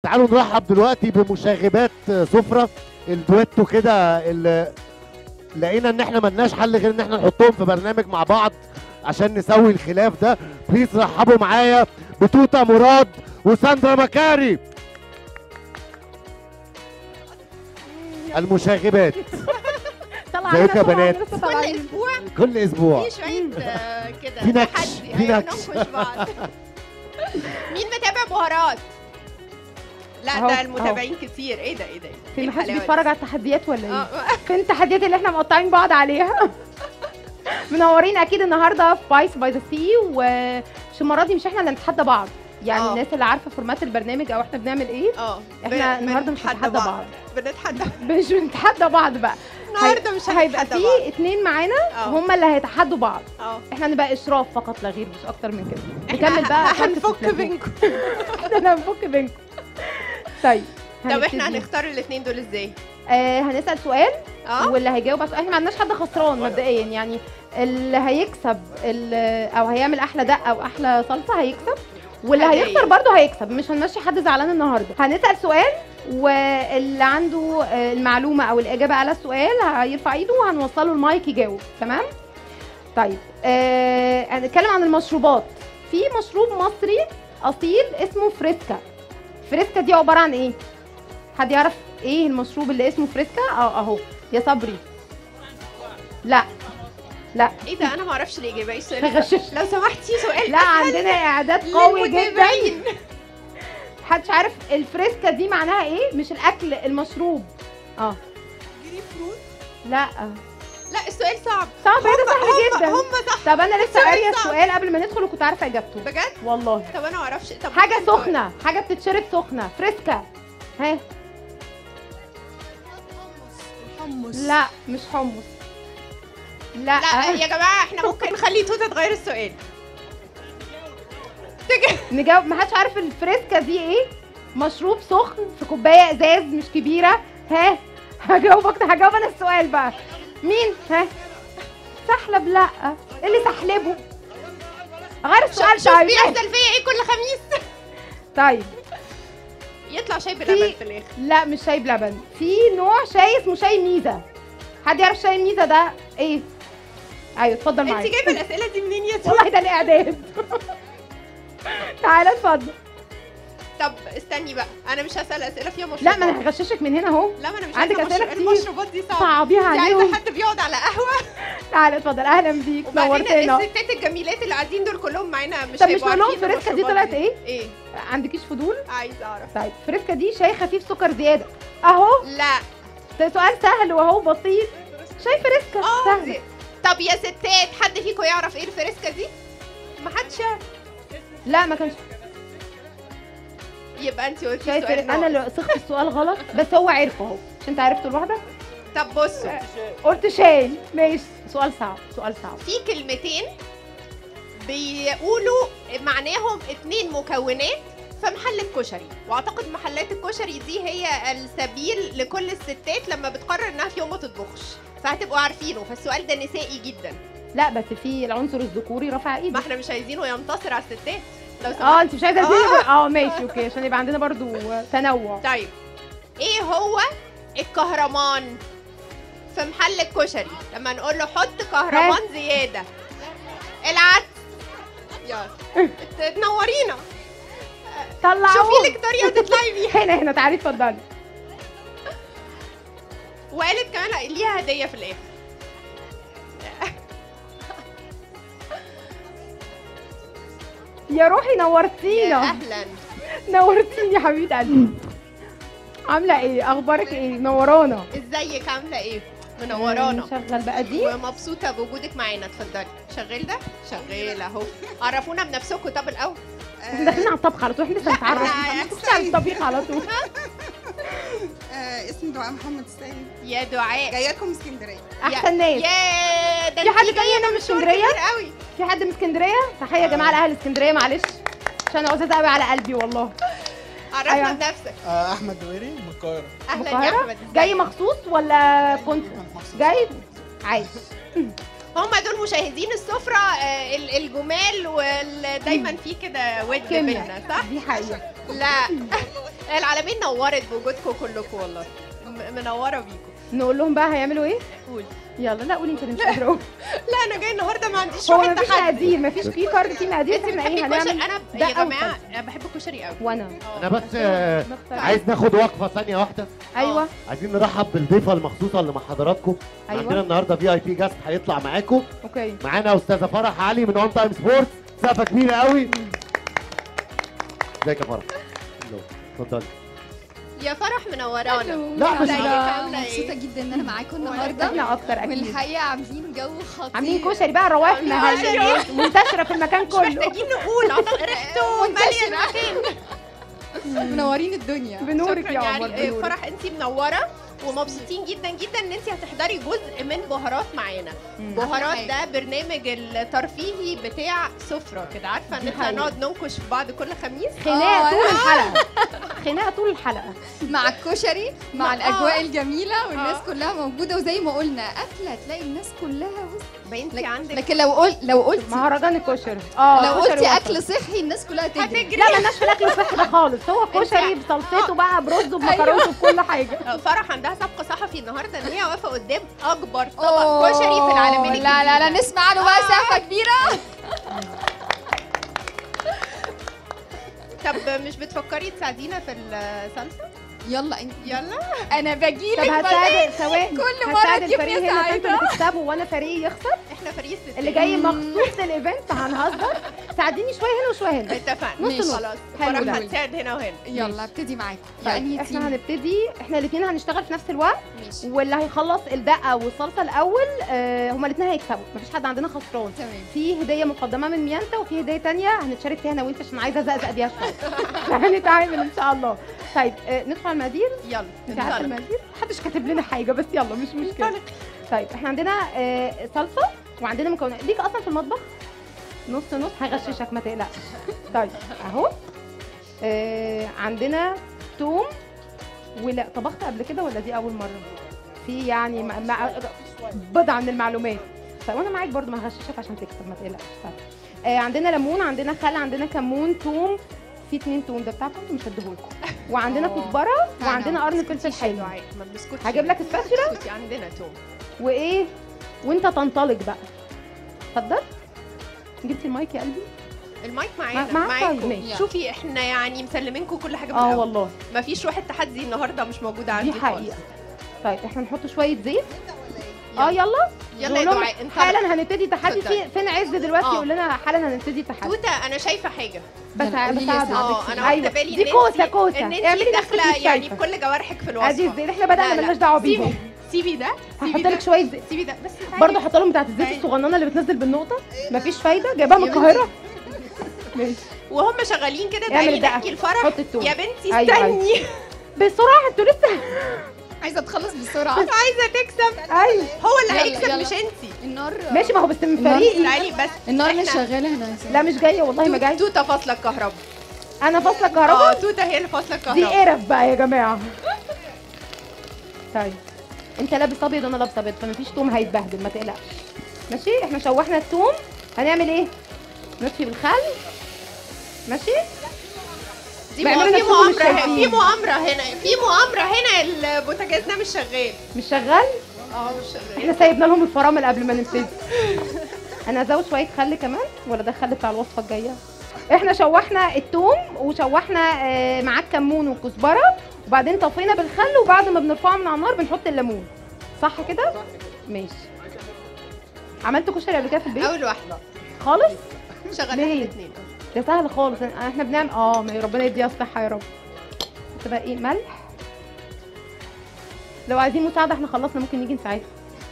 تعالوا نرحب دلوقتي بمشاغبات سفرة الدويتو كده اللي لقينا ان احنا ملناش حل غير ان احنا نحطهم في برنامج مع بعض عشان نسوي الخلاف ده بليز رحبوا معايا بتوتة مراد وساندرا مكاري المشاغبات طلع ازيكم يا علينا طبعاً، بنات؟ لسه كل طالعين. اسبوع كل اسبوع في شويه آه، كده في نكش، تحدي في أيوة، نكش. ننكش بعض مين متابع بهارات؟ لا أهو، ده المتابعين كتير ايه ده ايه ده إيه في محدش الحلاوة بيتفرج دي؟ على التحديات ولا ايه؟ اه فين التحديات اللي احنا مقطعين بعض عليها؟ منورين اكيد النهارده في بايس باي ذا سي ومش المره دي مش احنا اللي نتحدى بعض يعني آه. الناس اللي عارفه فورمات البرنامج او احنا بنعمل ايه اه احنا بن- النهارده مش بنتحدى هنتحدى بعض بنتحدى مش بنتحدى بعض بقى النهارده مش هيبقى هنتحدى بعض في اتنين معانا اه هم اللي هيتحدوا بعض اه احنا نبقى اشراف فقط لا غير مش اكتر من كده احنا نكمل بقى ه- هنفك practice بينكم احنا هنفك بينكم طيب طب احنا هنبتدي. هنختار الاثنين دول ازاي؟ آه هنسال سؤال اه واللي هيجاوب على السؤال احنا ما عندناش حد خسران مبدئيا يعني اللي هيكسب ال- او هيعمل احلى دقه او احلى صلصه هيكسب واللي هدايا. هيخسر برضه هيكسب مش هنمشي حد زعلان النهارده هنسال سؤال واللي عنده آه، المعلومه او الاجابه على السؤال هيرفع ايده وهنوصله المايك يجاوب تمام طيب آه هنتكلم عن المشروبات في مشروب مصري اصيل اسمه فريسكا فريسكا دي عباره عن ايه حد يعرف ايه المشروب اللي اسمه فريسكا اه اهو يا صبري لا لا ايه ده انا ما اعرفش الاجابه ايه السؤال هغشش لو سمحتي سؤال لا عندنا اعداد قوي جدا للمتابعين. محدش عارف الفريسكا دي معناها ايه مش الاكل المشروب اه جريب فروت لا لا السؤال صعب صعب ده سهل هم جدا هم صح طب انا لسه السؤال قاريه صعب. السؤال قبل ما ندخل وكنت عارفه اجابته بجد والله طب انا ما اعرفش طب حاجه ممكن سؤال. سخنه حاجه بتتشرب سخنه فريسكا ها حمص لا مش حمص لا, لا يا جماعه احنا ممكن نخلي توته تغير السؤال نجاوب ما حدش عارف الفريسكا دي ايه مشروب سخن في كوبايه ازاز مش كبيره ها هجاوبك هجاوب انا السؤال بقى مين ها سحلب لا إيه اللي سحلبه غير السؤال شوف طيب بيحصل فيا ايه كل خميس طيب يطلع شاي في- بلبن في الاخر لا مش شاي بلبن في نوع شاي اسمه شاي ميزه حد يعرف شاي ميزه ده ايه ايوه اتفضل انت معايا جايبه الاسئله دي منين يا توته والله ده الاعداد تعالى اتفضل طب استني بقى انا مش هسال اسئله فيها مشروبات لا ما انا هغششك من هنا اهو لا ما انا مش عندك عايزة أسئلة مشروب- كتير. المشروبات دي صعبه صعبيها انت عليهم عايزه حد بيقعد على قهوه تعالى اتفضل اهلا بيك وبعدين نورتنا الستات الجميلات اللي قاعدين دول كلهم معانا مش طب مش هيبقوا نقول لهم عارفين فريسكا دي المشروبات طلعت ايه؟ ايه عندكيش فضول عايزه اعرف طيب فريسكا دي شاي خفيف سكر زياده اهو لا ده سؤال سهل واهو بسيط شاي فريسكا اه سهل دي- طب يا ستات حد فيكم يعرف ايه الفريسكا دي ما حدش يعرف لا ما كانش يبقى انت قلتي شاي سؤال فريسكا انا ناقص. اللي صيغت السؤال غلط بس هو عرفه اهو مش انت عرفته لوحدك طب بصوا قلت شاي ماشي سؤال صعب سؤال صعب في كلمتين بيقولوا معناهم اتنين مكونات في محل الكشري واعتقد محلات الكشري دي هي السبيل لكل الستات لما بتقرر انها في يوم ما تطبخش فهتبقوا عارفينه فالسؤال ده نسائي جدا لا بس في العنصر الذكوري رفع ما ايده احنا مش عايزينه ينتصر على الستات لو اه سمحت انت مش عايزه تديني اه ماشي اوكي عشان يبقى عندنا برضو تنوع طيب ايه هو الكهرمان في محل الكشري لما نقول له حط كهرمان زياده العدس يلا تنورينا طلعوه شوفي لك طريقه تطلعي بيها هنا هنا تعالي اتفضلي وقالت كمان ليها هديه في الاخر يا روحي يا نورتينا اهلا نورتيني يا حبيبه قلبي عامله ايه اخبارك ايه نورانا ازيك عامله ايه منورانا شغل بقى دي ومبسوطه بوجودك معانا اتفضلي شغال ده شغال اهو عرفونا بنفسكم طب الاول احنا داخلين على الطبخ على طول احنا لسه لا، هنتعرف نخش على الطبيخ على طول آه اسمي دعاء محمد السيد يا دعاء جايه لكم من اسكندريه احسن ناس يا ده في حد انتي جاي هنا من مشوار اسكندريه كبير قوي في حد من اسكندريه تحيه يا جماعه لاهل اسكندريه معلش عشان عزاز قوي على قلبي والله عرفنا أيوة. بنفسك آه، احمد دويري من القاهره اهلا يا القاهرة؟ احمد إزيك؟ جاي مخصوص ولا كنت جاي عادي هم دول مشاهدين السفرة آه، ال- الجمال ودايما في كده ود كيمياء. بينا صح؟ دي حقيقه لا العالمين نورت بوجودكم كلكم والله م- منوره بيكم نقول لهم بقى هيعملوا ايه قول يلا لا قولي انت اللي مش قادره أقول. لا انا جاي النهارده ما عنديش هو روح مفيش التحدي مقادير مفيش في كارد فيه مقادير انت احنا بتحبي ايه الكشري هنعمل انا ده يا أو جماعه كذا. انا بحب الكشري قوي وانا اه. انا بس آه، نختار. عايز ناخد وقفه ثانيه واحده ايوه عايزين نرحب بالضيفه المخصوصه اللي مع حضراتكم أيوة. عندنا النهارده في اي بي جاست هيطلع معاكم اوكي معانا استاذه فرح علي من اون تايم سبورتس سقفه كبيره قوي ازيك يا فرح أهلا. اتفضلي يا فرح منورانا لا، مش- ازيك أنا عامله مبسوطة ايه جدا ان انا معاكم النهارده احنا اكتر اكيد والحقيقة عاملين جو خطير عاملين كشري بقى رواتنا عاملين هي منتشره في المكان مش كله محتاجين نقول عط- ريحته ماليه المكان منورين الدنيا بنورك شكراً يا يا عمر علي. إيه، بنورك. فرح انت منوره ومبسوطين جدا جدا ان انت هتحضري جزء من بهارات معانا مم. بهارات أحلى ده برنامج الترفيهي بتاع سفرة كده عارفه ان دي احنا حقيقة. نقعد ننكش في بعض كل خميس خناقه آه. طول الحلقه خناقه طول الحلقه مع الكشري مع مع- الاجواء الجميله والناس آه. كلها موجوده وزي ما قلنا قافله تلاقي الناس كلها بص بنتي لك- عندك لكن لو قلت لو قلت مهرجان الكشري اه لو كشري قلتي وسط. اكل صحي الناس كلها تجري هتجري لا مالناش في الاكل الصحي ده خالص هو كشري بصلصته بقى برزه بمكرونته بكل حاجه فرح عندها سبق صحفي النهارده ان هي واقفه قدام اكبر طبق أوه، كشري في العالمين لا لا لا الجديدة. نسمع له بقى سقفه كبيره طب مش بتفكري تساعدينا في الصلصه يلا انت يلا انا طب باجيلك هتساعد ثواني كل مرة هتساعد تجيبني الفريق هنا سعيدة. انتوا اللي تكسبوا وانا فريقي يخسر احنا فريق الستات اللي جاي مخصوص للايفنت هنهزر ساعديني شويه هنا وشويه هنا اتفقنا نص ماشي. نص. خلاص حلو فرح ده. هتساعد هنا وهنا يلا ابتدي معاكم طيب يعني احنا هنبتدي احنا الاثنين هنشتغل في نفس الوقت ماشي واللي هيخلص الدقه والصلصه الاول آه هما الاثنين هيكسبوا مفيش حد عندنا خسران تمام في هديه مقدمه من ميانتا وفي هديه تانية هنتشارك فيها انا وانت عشان عايزه ازقزق بيها شويه هنتعامل ان شاء الله طيب آه ندخل على المقادير يلا انت عارفه انطلق. المقادير محدش كاتب لنا حاجه بس يلا مش مشكله طيب احنا عندنا آه صلصه وعندنا مكونات ليك اصلا في المطبخ نص نص هغششك ما تقلقش طيب اهو آه عندنا توم ولا طبخت قبل كده ولا دي اول مره في يعني مع مع بضعه من المعلومات طيب وانا معاك برضو ما هغششك عشان تكسب ما تقلقش طيب آه عندنا ليمون عندنا خل عندنا كمون توم في اتنين توم ده بتاعكم مش هديهولكم وعندنا آه. كزبره أنا وعندنا ما قرن فلفل حلو دعاء ما بنسكتش هجيب لك السباتشولا اسكتي عندنا توم وايه وانت تنطلق بقى اتفضل جبتي المايك يا قلبي المايك معانا مع- معاك طيب، معاكم ماشي. شوفي احنا يعني مسلمينكم كل حاجه من اه الأول. والله مفيش روح التحدي النهارده مش موجوده عندي دي خالص. حقيقه طيب احنا نحط شويه زيت يلا. اه يلا يلا يا نقول لهم دعاء انطلق حالا هنبتدي تحدي اتفضلي. في فين عز دلوقتي آه. يقول لنا حالا هنبتدي تحدي توته انا شايفه حاجه بس يلا، قولي لي يا بساعدك. سعادة. اه انا أيوة. واخده بالي دي ان كوسه انتي- كوسه ان اعملي انت نفسك داخله مش يعني شايفة. بكل جوارحك في الوصفه ادي الزيت احنا بدانا لا، لا. مالناش دعوه سيبي بيهم سيبي ده هحط سيبي لك ده شويه زيت سيبي ده بس تعالي. برضه هحط لهم بتاعت الزيت أيوة. الصغننه اللي بتنزل بالنقطه مفيش فايده جايباها من يا القاهره ماشي وهم شغالين كده اعمل تعالي الدقة. نحكي الفرح حط التوم يا بنتي أيوة، استني بسرعه انتوا لسه عايزه تخلص بسرعه عايزه تكسب ايوه هو اللي يلا، هيكسب يلا. مش انتي النار ماشي ما هو بس من النار- فريقي تعالي بس النار مش إحنا- شغاله هنا يا سارة. لا مش جايه والله ما جايه توته فاصله الكهرباء انا فاصله اه كهرباء توته هي اللي فاصله دي الكهرباء قرف بقى يا جماعه طيب انت لابس ابيض وانا لابسه ابيض فمفيش توم هيتبهدل ما تقلقش ماشي احنا شوحنا التوم هنعمل ايه نطفي بالخل ماشي دي بعمل مو- في نفسكم مش مؤامره هنا شايفين. في مؤامره هنا في مؤامره هنا البوتاجاز ده مش شغال مش شغال اه مش شغال احنا سايبنا لهم الفرامل قبل ما نبتدي انا ازود شويه خل كمان ولا ده الخل بتاع الوصفه الجايه احنا شوحنا التوم وشوحنا آه، معاه الكمون والكزبره وبعدين طفينا بالخل وبعد ما بنرفعه من على النار بنحط الليمون صح كده ماشي عملت كشري قبل كده في البيت اول واحده خالص شغالين ليه؟ الاثنين ده سهل خالص احنا بنعمل اه ما ربنا يديها الصحه يا رب تبقى ايه ملح لو عايزين مساعده احنا خلصنا ممكن نيجي نساعدكم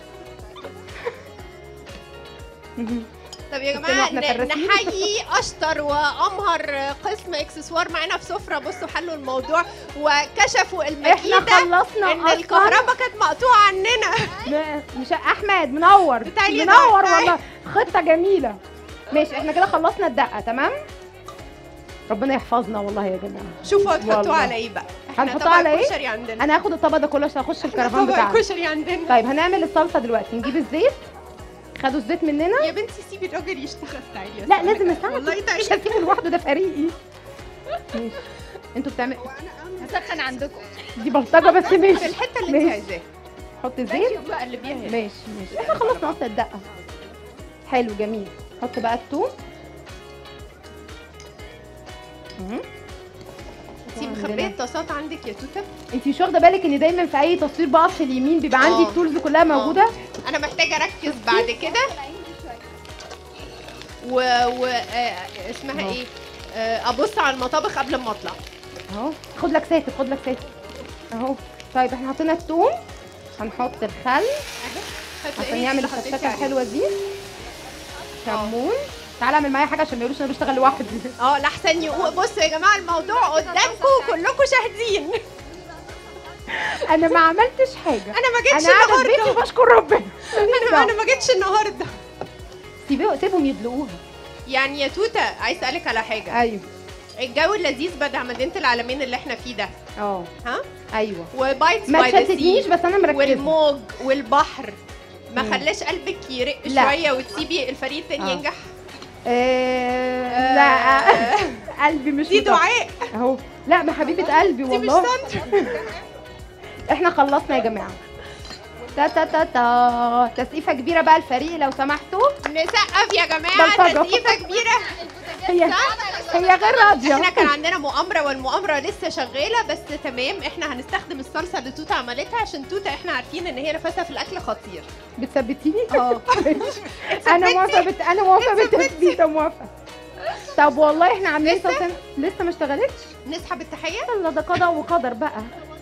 طب يا كنت جماعه إحنا ن- فراسين. نحيي اشطر وامهر قسم اكسسوار معانا في سفره بصوا حلوا الموضوع وكشفوا احنا المكيده خلصنا ان أصلاً. الكهرباء كانت مقطوعه عننا م- مش احمد منور تعالي منور بقى. والله خطه جميله ماشي احنا كده خلصنا الدقه تمام ربنا يحفظنا والله يا جماعه شوفوا هتحطوها والله. على ايه بقى احنا هنحطها طبق على إيه؟ كشري عندنا انا هاخد الطبق ده كله عشان اخش الكرفان طبق بتاعنا كشري عندنا طيب هنعمل الصلصه دلوقتي نجيب الزيت خدوا الزيت مننا يا بنتي سيبي الراجل يشتغل تعالي لا لازم اساعده والله مش تعالي هسيبه لوحده ده فريقي ماشي انتوا بتعملوا وانا اعمل هسخن عندكم دي بلطجه بس في ماشي الحته اللي انت ماشي. عايزاها حط زيت بقى اللي بيها هنا ماشي ماشي احنا خلصنا اصلا الدقه حلو جميل حط بقى الثوم انت مخبيه الطاسات عندك يا توته انت مش واخده بالك ان دايما في اي تصوير بقف في اليمين بيبقى عندي اه. التولز كلها موجوده انا محتاجه اركز بعد كده و, و... آه... اسمها اهو. ايه آه... ابص على المطابخ قبل ما اطلع اهو خد لك ساتر خد لك ساتر اهو طيب احنا حطينا الثوم هنحط الخل عشان هتلاقيني يعمل اللي حطيتي الشكشكه عليه. الحلوه دي كمون تعالى اعمل معايا حاجه عشان ما يقولوش انا بشتغل لوحدي اه لحسن يقول بصوا يا جماعه الموضوع قدامكم كلكم شاهدين انا ما عملتش حاجه انا ما جيتش انا قاعده في النهارده بيتي بشكر ربنا انا انا ما جيتش النهارده سيبيه سيبهم يدلقوها يعني يا توته عايز اسالك على حاجه ايوه الجو اللذيذ بدع مدينه العالمين اللي احنا فيه ده اه ها ايوه وبايتس ما باي ذا تشتتنيش سي بس انا مركزه والموج والبحر ما مم. خلاش قلبك يرق لا. شويه وتسيبي الفريق التاني آه. ينجح آه لا قلبي مش دي مطمن. دعاء اهو لا ما حبيبه قلبي دي مش والله ساندرا احنا خلصنا يا جماعه تا تا تا تا تسقيفه كبيره بقى الفريق لو سمحتوا نسقف يا جماعه بلطجة. تسقيفه كبيره هي هي غير راضيه احنا كان عندنا مؤامره والمؤامره لسه شغاله بس تمام احنا هنستخدم الصلصه اللي توته عملتها عشان توته احنا عارفين ان هي نفسها في الاكل خطير بتثبتيني اه انا موافقه بت... انا موافقه بالتثبيت موافقه طب والله احنا عاملين لسه؟ صوصين لسه ما اشتغلتش نسحب التحيه يلا ده قضاء وقدر بقى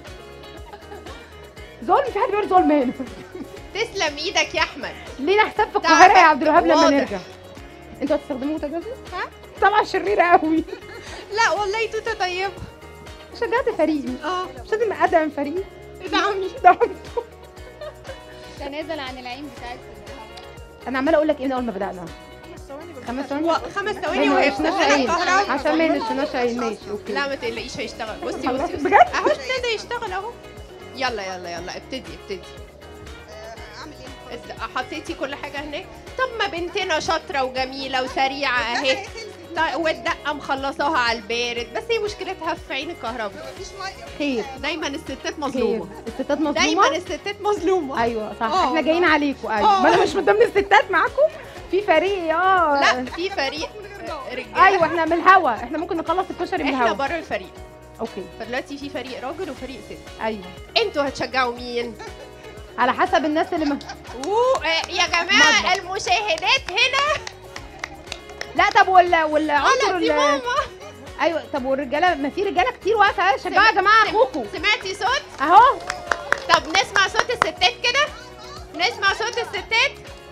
ظلم في حد بيقول ظلم هنا تسلم ايدك يا احمد لينا حساب في تعبك القاهره يا عبد الوهاب لما واضح. نرجع انتوا هتستخدموا بوتاجاز ها طبعا شريره قوي لا والله توته طيبه شجعت فريقي اه مش لازم ادعم فريقي ادعمي دعمته تنازل عن العين بتاعت انا عماله اقول لك ايه من اول ما بدانا خمس ثواني و- خمس ثواني ما وهي يشناش بتشتغل عين كهرباء عشان ما ينشناش عين ماشي اوكي لا ما تقلقيش هيشتغل بصي خلاص، بصي بجد؟ اهو ابتدى يشتغل اهو يلا يلا يلا ابتدي ابتدي آه، اعمل ايه؟ اد- حطيتي كل حاجه هناك طب ما بنتنا شاطره وجميله وسريعه اهي طيب والدقه مخلصاها على البارد بس هي مشكلتها في عين الكهرباء مفيش ميه خير دايما الستات خير مظلومه الستات دايما مظلومه الستات مظلومه ايوه صح آه. احنا جايين عليكم ايوه آه. ما انا مش من ضمن الستات معاكم في فريق اه لا في فريق رجاله ايوه احنا من الهوا احنا ممكن نخلص الكشري من احنا الهوا بره الفريق اوكي فدلوقتي في فريق راجل وفريق ست ايوه انتوا هتشجعوا مين على حسب الناس اللي ما... اوه آه، يا جماعه مطبخ. المشاهدات هنا لا طب وال والعنصر على دي ال- ماما ايوه طب والرجاله ما في رجاله كتير واقفه شجعوا يا جماعه اخوكم سمعتي صوت اهو طب نسمع صوت الستات كده نسمع صوت الستات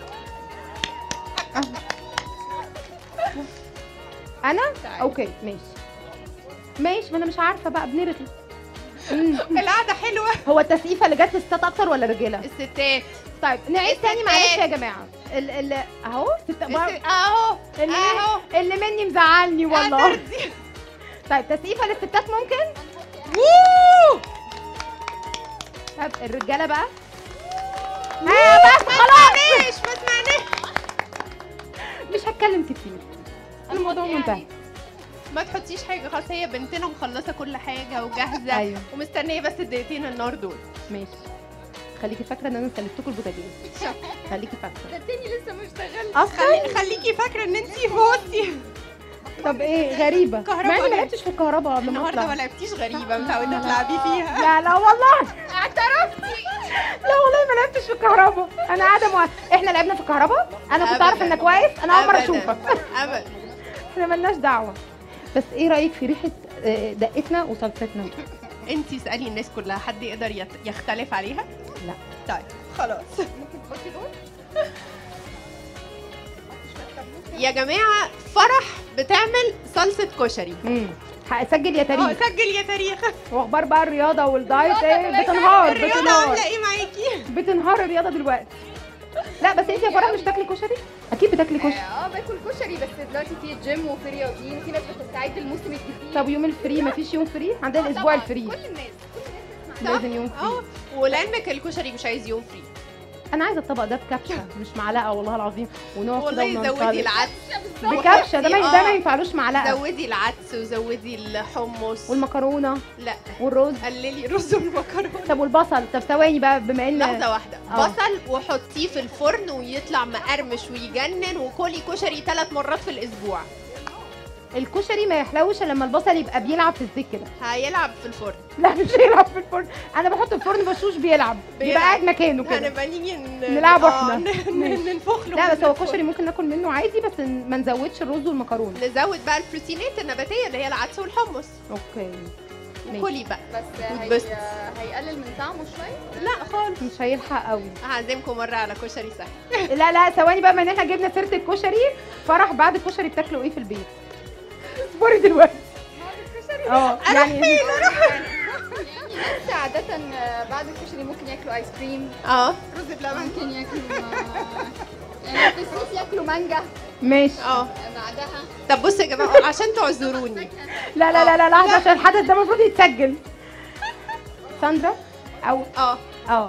انا اوكي ماشي ماشي ما انا مش عارفه بقى بنرغي مم. القعده حلوه هو التسقيفه اللي جت للستات اكتر ولا رجاله الستات طيب نعيد تاني الستات. معلش يا جماعه ال ال اهو ست بار- الست- اهو اللي, اهو اللي مني مزعلني والله قادر دي. طيب تسقيفه للستات ممكن ووو طب الرجاله بقى ها بس ما خلاص سمعناش ما سمعناش مش هتكلم كتير الموضوع منتهي ما تحطيش حاجه خلاص هي بنتنا مخلصه كل حاجه وجاهزه ايوه ومستنيه بس الدقيقتين النار دول ماشي خليكي فاكره ان انا سلفتكم البوتاجاز خليكي فاكره التاني لسه ما اشتغلش اصلا خلي خليكي فاكره ان انت فوتي طب ايه غريبه كهرباء مع اني ما ولا- لعبتش في الكهرباء قبل ما النهارده اطلع ما لعبتيش غريبه متعوده تلعبي فيها لا لا والله اعترفتي لا والله ما لعبتش في الكهرباء انا قاعده مع... احنا لعبنا في الكهرباء انا كنت اعرف أبداً. انك واقف انا اول مره أبداً. اشوفك ابدا احنا ملناش دعوه بس ايه رايك في ريحه آه، دقتنا وصلصتنا انت اسالي الناس كلها حد يقدر يت- يختلف عليها لا. طيب خلاص يا جماعه فرح بتعمل صلصه كشري امم هسجل يا اه تاريخ سجل يا تاريخ واخبار بقى الرياضه والدايت ايه بتنهار الرياضه بتنهار عامله ايه معاكي بتنهار الرياضه دلوقتي لا بس انت يا فرح مش بتاكلي كشري اكيد بتاكلي كشري اه باكل كشري بس دلوقتي في جيم وفي رياضيين وفي ناس بتستعد للموسم الجديد طب يوم الفري مفيش يوم فري عندنا الاسبوع طبعاً، الفري كل الناس لازم يوم فري اه ولعلمك الكشري مش عايز يوم فري انا عايزه الطبق ده بكبشه مش معلقه والله العظيم ونقعد كده والله زودي وننطلق. العدس بكبشه ده ما وحطي- ده ما آه. ينفعلوش معلقه زودي العدس وزودي الحمص والمكرونه لا والرز قللي رز والمكرونه طب والبصل طب ثواني بقى بما ان لحظه واحده آه. بصل وحطيه في الفرن ويطلع مقرمش ويجنن وكلي كشري ثلاث مرات في الاسبوع الكشري ما يحلوش إلا لما البصل يبقى بيلعب في الزيت كده هيلعب في الفرن لا مش هيلعب في الفرن انا بحط الفرن بشوش بيلعب بيبقى بيلعب. قاعد مكانه كده هنبقى نيجي ن- نلعبه آه، إحنا. ن- ن- ننفخ له لا من بس هو الفرن. الكشري ممكن ناكل منه عادي بس ن- ما نزودش الرز والمكرونه نزود بقى البروتينات النباتيه اللي هي العدس والحمص اوكي ماشي. وكلي بقى بس هي... وتبسط. هيقلل من طعمه شويه لا خالص مش هيلحق قوي هعزمكم مره على كشري سهل لا لا ثواني بقى ما ان احنا جبنا سيره الكشري فرح بعد الكشري بتاكلوا ايه في البيت اصبري دلوقتي اه يعني بس عادة بعد الكشري ممكن ياكلوا ايس كريم اه رز بلبن ممكن ياكلوا يعني في الصيف ياكلوا مانجا ماشي اه بعدها طب بصوا يا جماعه عشان تعذروني لا لا لا لا لحظه عشان الحدث ده المفروض يتسجل ساندرا او اه اه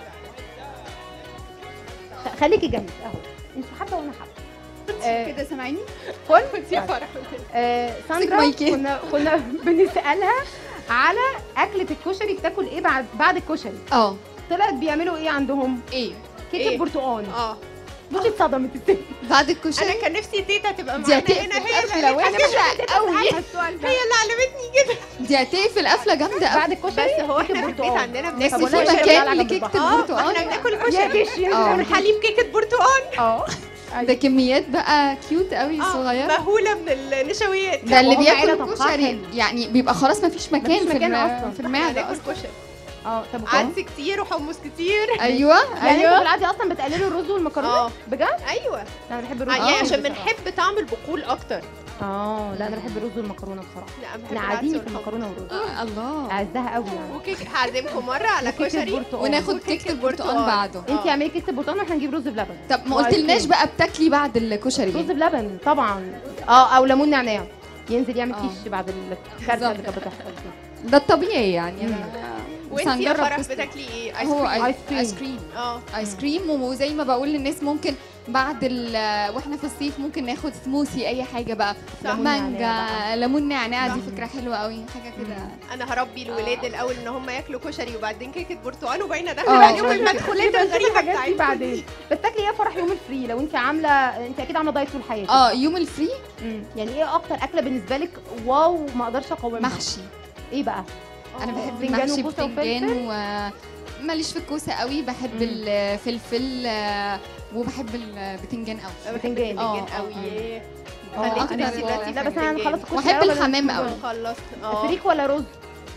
خليكي جنبي اهو انت حابه وانا حابه آه، كده سامعيني كل يا فرح آه، ساندرا مايكي. كنا كنا بنسالها على اكله الكشري بتاكل ايه بعد بعد الكشري اه طلعت بيعملوا ايه عندهم ايه كيكه إيه؟ برتقال اه بصي اتصدمت الست بعد انا الكشري كان نفسي تيتا تبقى دي معانا هتقفل هنا هي قفله اللي وحشه قوي هي اللي علمتني كده دي هتقفل قفله جامده قوي بعد الكشري بس هو كيكة احنا في البيت برتقال. عندنا بس بناكل طب في والله كشري شغالة مكان جنب لكيكه اه البرتقال احنا بناكل يا كشري جيش آه. والحليب كيكه برتقال اه ده كميات بقى كيوت قوي اه صغيره مهوله من النشويات ده اللي وهم عيلة بياكل طبخها كشري حلو. يعني بيبقى خلاص مفيش مكان مفيش في مكان الم- أصلاً. في المعده ناكل أصلاً. كشري اه طب وكم؟ عدس كتير وحمص كتير ايوه يعني انتوا في ايوه العادي اصلا بتقللوا الرز والمكرونه اه بجد ايوه لا انا بحب آه، الرز يعني آه، عشان بصراحة. بنحب طعم البقول اكتر اه لا انا بحب الرز والمكرونه بصراحه لا أنا بحب احنا العدس قاعدين في والحمص. المكرونه والرز آه، الله اعزها قوي يعني وكيك هعزمكم مره على وكيكة كشري برتقال. وناخد وكيكة كيكه البرتقال برتقال. بعده انت آه. اعملي كيكه برتقال واحنا نجيب رز بلبن طب ما وآيس قلتلناش كريم. بقى بتاكلي بعد الكشري رز ايه بلبن طبعا اه او ليمون نعناع ينزل يعمل آه. كيش بعد الكارثه اللي كانت بتحصل دي ده الطبيعي يعني مم. أنا- بس وانت يا هنجرب فرح بس- بتاكلي ايه ايس هو كريم آيس كريم. ايس كريم اه ايس كريم وزي ما بقول للناس ممكن بعد ال واحنا في الصيف ممكن ناخد سموسي اي حاجه بقى ليمون مانجا نعناع ليمون نعناع دي صح. فكره حلوه قوي حاجه كده انا هربي الولاد الاول ان هم ياكلوا كشري وبعدين كيكه برتقال وبعدين آه. ادخل عليهم المدخولات يبقى الغريبه الحاجات دي بتاعتكم بعدين بس تاكلي ايه يا فرح يوم الفري لو انت عامله انت اكيد عامله دايت طول حياتك اه يوم الفري مم. يعني ايه اكتر اكله بالنسبه لك واو ما اقدرش اقاومها محشي ايه بقى انا آه. بحب بتنجان المحشي وكوسة بتنجان و ماليش في الكوسه قوي بحب مم. الفلفل آه، وبحب البتنجان قوي انا بحب بتنجان. آه، البتنجان آه، قوي آه. ياه. اه خليكي أكتر نفسي واو. دلوقتي لا في بس انا البتنجان. هنخلص الكشري واحب الأول، الحمام هنشوف قوي. خلصت اه فريك ولا رز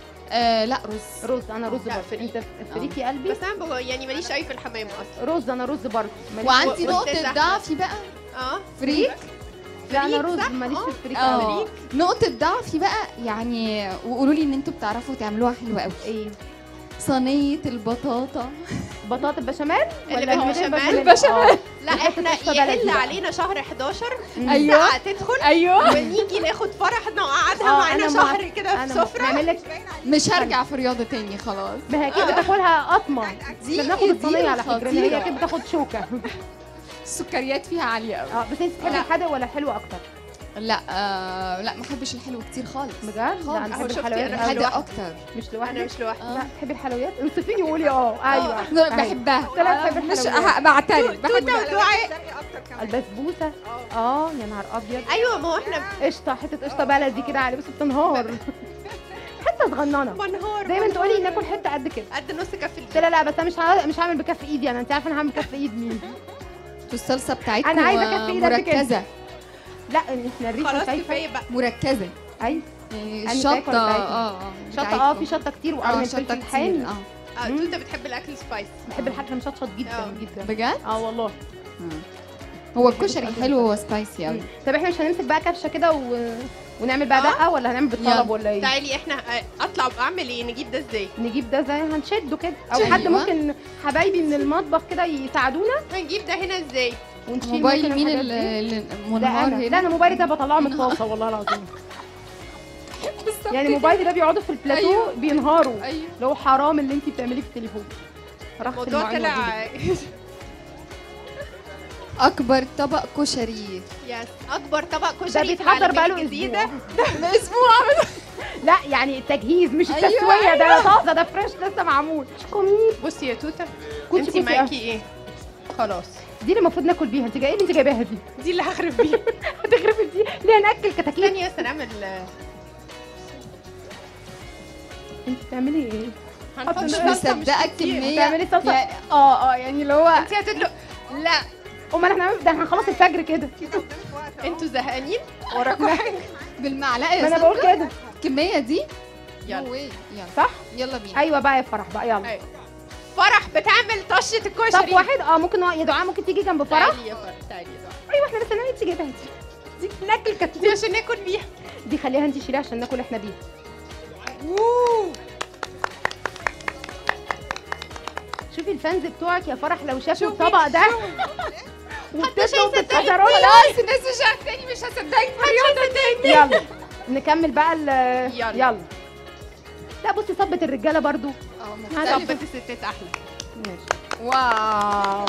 آه لا رز رز انا رز لا، برضه فريك. انت فريك يا قلبي بس انا بقول- يعني ماليش قوي في الحمام اصلا رز انا رز برضه ماليش- وعندي و- نقطه والأستاذ ضعفي بقى اه فريك لا انا فريك، رز صح؟ ماليش في آه. الفريك اه قوي. نقطة ضعفي بقى يعني وقولوا لي ان انتوا بتعرفوا تعملوها حلوة قوي ايه صينية البطاطا بطاطا البشاميل اللي ولا من غير بالبشاميل؟ بشاميل؟ آه. لا احنا قشطة بلدي يقل بقى. علينا شهر 11 مم. أيوة. الساعة تدخل ايوه ونيجي ناخد فرح نقعدها آه، معانا أنا شهر موافقة. كده في انا سفرة نعمل لك مش هرجع في رياضة تاني خلاص ما هي اكيد بتاكلها قطمه دي- احنا بناخد دي الصينيه على فكره إن هي الخطيرة. اكيد بتاخد شوكه السكريات فيها عالية قوي اه بس انت بتحبي لا. الحادق ولا الحلو اكتر لا آه لا ما بحبش الحلو كتير خالص بجد لا انا خالص. بحب أهو شفتي الحلويات أنا أوي. حادق لوحدي. اكتر مش انا لوحدك مش لوحدي لا بتحبي الحلويات انصفيني وقولي اه ايوه لا، أيوة. بحبها طلعت بحب مش الحلويات. أه- بعترف بحب توتة ودعاء شرقي اكتر كمان البسبوسه اه يا نهار ابيض ايوه ما هو احنا قشطه حته قشطه بلدي كده عليه بس بتنهار حته صغننه منهار دايما منهار. تقولي ناكل حته قد كده قد نص كف قلت الإيد لها لا بس انا مش ه- مش هعمل بكف ايدي انا انت عارفه انا هعمل بكف ايد مين الصلصة بتاعتكم أنا عايزة أكفي إيدك كده. مركزة لا ان احنا الريحه خلاص شايفه كفايه بقى مركزة ايوه يعني أنهي الشطة تاكل بتاعتكم؟ اه اه شطه اه بتاعتكم. في شطه كتير اه وقرن شطة الفلفل كتير حامي اه اه مم. توته بتحب الاكل سبايسي بحب الحاجه مشطشط جدا آه. جدا بجد اه والله هو الكشري حلو هو سبايسي قوي مم. طب احنا مش هنمسك بقى كبشه كده و... ونعمل بقى آه. دقه ولا هنعمل بالطلب يلا. ولا ايه تعالي احنا آه، اطلع اعمل ايه نجيب ده ازاي نجيب ده زي هنشده كده او أيوة. حد ممكن حبايبي من المطبخ كده يساعدونا هنجيب ده هنا ازاي ونشيل موبايل ممكن مين الحاجات اللي دي. اللي ده منهار انا هنا لا انا موبايلي ده بطلعه من منهار. الطاسه والله العظيم بالظبط يعني كده. موبايلي ده بيقعدوا في البلاتو أيوة. بينهاروا ايوه لو حرام اللي انت بتعمليه في التليفون رخص الموضوع المواعين طلع موجودة. اكبر طبق كشري يس اكبر طبق ده كشري في بيتحضر العالمين بقاله الجديده اسبوع اسبوع لا يعني التجهيز مش أيوة، التسويه ده طازه ده فريش لسه معمول كومي بصي يا توته كوتشي انت كوتشي معاكي ايه خلاص دي اللي المفروض ناكل بيها انت جايه اللي انت جايباها دي دي اللي هخرب بيها هتغرفي دي ليه ناكل كتاكيت ثانيه بس نعمل انت بتعملي ايه هنحط مش صلصة مصدقه كتير. كميه بتعملي صلصه يا- اه اه يعني اللي هو انت هتدلق لا امال احنا هنعمل- ده احنا هنخلص الفجر كده كده قدامك وقت أهو. انتوا زهقانين وراكم حاجه بالمعلقه يا ما انا سندرة؟ بقول كده الكميه دي يلا. No way. يلا صح يلا بينا ايوه بقى يا فرح بقى يلا أيوة. فرح بتعمل طشه صف الكشري واحد اه ممكن نوع- يا دعاء ممكن تيجي جنب فرح تعالي يا فرح تعالي يا فرح ايوه احنا لسه ناوي انت جايباها دي دي ناكل دي كتير عشان ناكل بيها دي خليها انت شيليها عشان ناكل احنا بيها شوفي الفانز بتوعك يا فرح لو شافوا شوفي، الطبق ده وبتطلعوا هيصدقني. وتتكسروا خلاص الناس مش عارفاني مش هصدقك يلا نكمل بقى ال يلا. يلا لا بصي صبة الرجاله برضو اه هذا مختلف صبة الستات احلى ماشي واو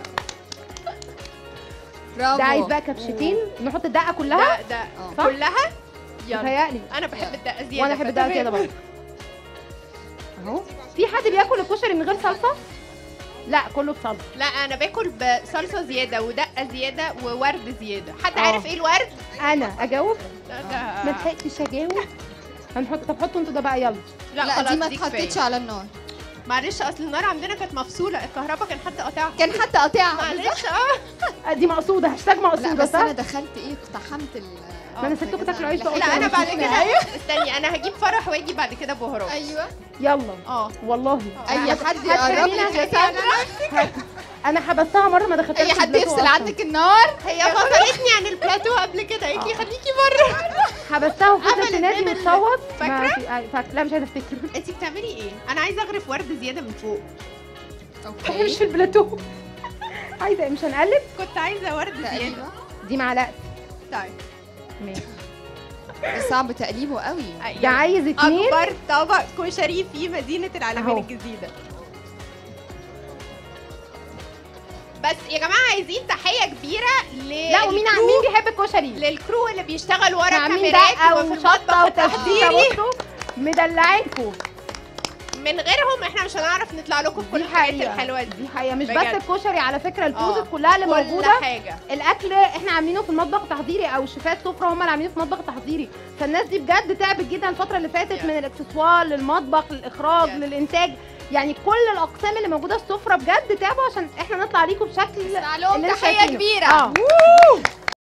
برافو ده عايز بقى كبشتين نحط الدقه كلها ده ده صح؟ كلها يلا متهيألي انا بحب الدقه زياده وانا احب الدقه فتمام. كده برضه اهو في حد بياكل الكشري من غير صلصه لا كله بصلصه لا انا باكل بصلصه زياده ودقه زياده وورد زياده حد آه. عارف ايه الورد انا اجاوب لا ما ده لحقتش اجاوب هنحط طب حطوا انتوا ده بقى يلا لا, لا خلاص دي ما دي اتحطتش كفاية. على النار معلش اصل النار عندنا كانت مفصوله الكهرباء كان حد قاطعها كان حتى قاطعها معلش اه آه، دي مقصوده هاشتاج لا مقصوده بس انا صح؟ دخلت ايه اقتحمت ال ما انا سبتكم تاكلوا عيش لا، فقلت لا انا بعد أيوة. كده استني انا هجيب فرح واجي بعد كده بهارات ايوه يلا اه والله اي حد هتخليني يقرب لك يا أخليها سندرا انا حبستها مره ما دخلتش اي حد يفصل عنك النار هي فصلتني عن البلاتو قبل كده قالت لي خليكي بره حبستها وفضلت قفلت تنادي باب ال- وتصوت ما فاكرة؟ في- أي- فاكرة لا مش عايزه افتكر انت بتعملي ايه انا عايزه اغرف ورد زياده من فوق احنا مش اوكي في البلاتو عايزه إيه؟ مش هنقلب كنت عايزه ورد زياده تقريبا دي معلقه طيب ماشي صعب تقليبه قوي ده عايز اتنين اكبر طبق كشري في مدينه العالمين أهو. الجديده بس يا جماعه عايزين تحيه كبيره ل لا ومين الكرو- مين بيحب الكشري للكرو اللي بيشتغل ورا عاملين كاميرات دقه وفي وشطه المطبخ وتسبيكه التحضيري بصوا مدلعينكم من غيرهم احنا مش هنعرف نطلع لكم بكل دي الحاجات حقيقه الحلوه دي دي حقيقه مش بس بجد. الكشري على فكره آه. البروزت كلها اللي كل موجوده حاجه الاكل احنا عاملينه في المطبخ تحضيري او الشيفات سفره هم اللي عاملينه في مطبخ تحضيري فالناس دي بجد تعبت جدا الفتره اللي فاتت Yeah. من الاكسسوار للمطبخ للاخراج Yeah. للانتاج يعني كل الاقسام اللي موجوده في السفره بجد تعبوا عشان احنا نطلع ليكم بشكل نسمع لهم اللي انتوا تحيه شايفينه. كبيره اه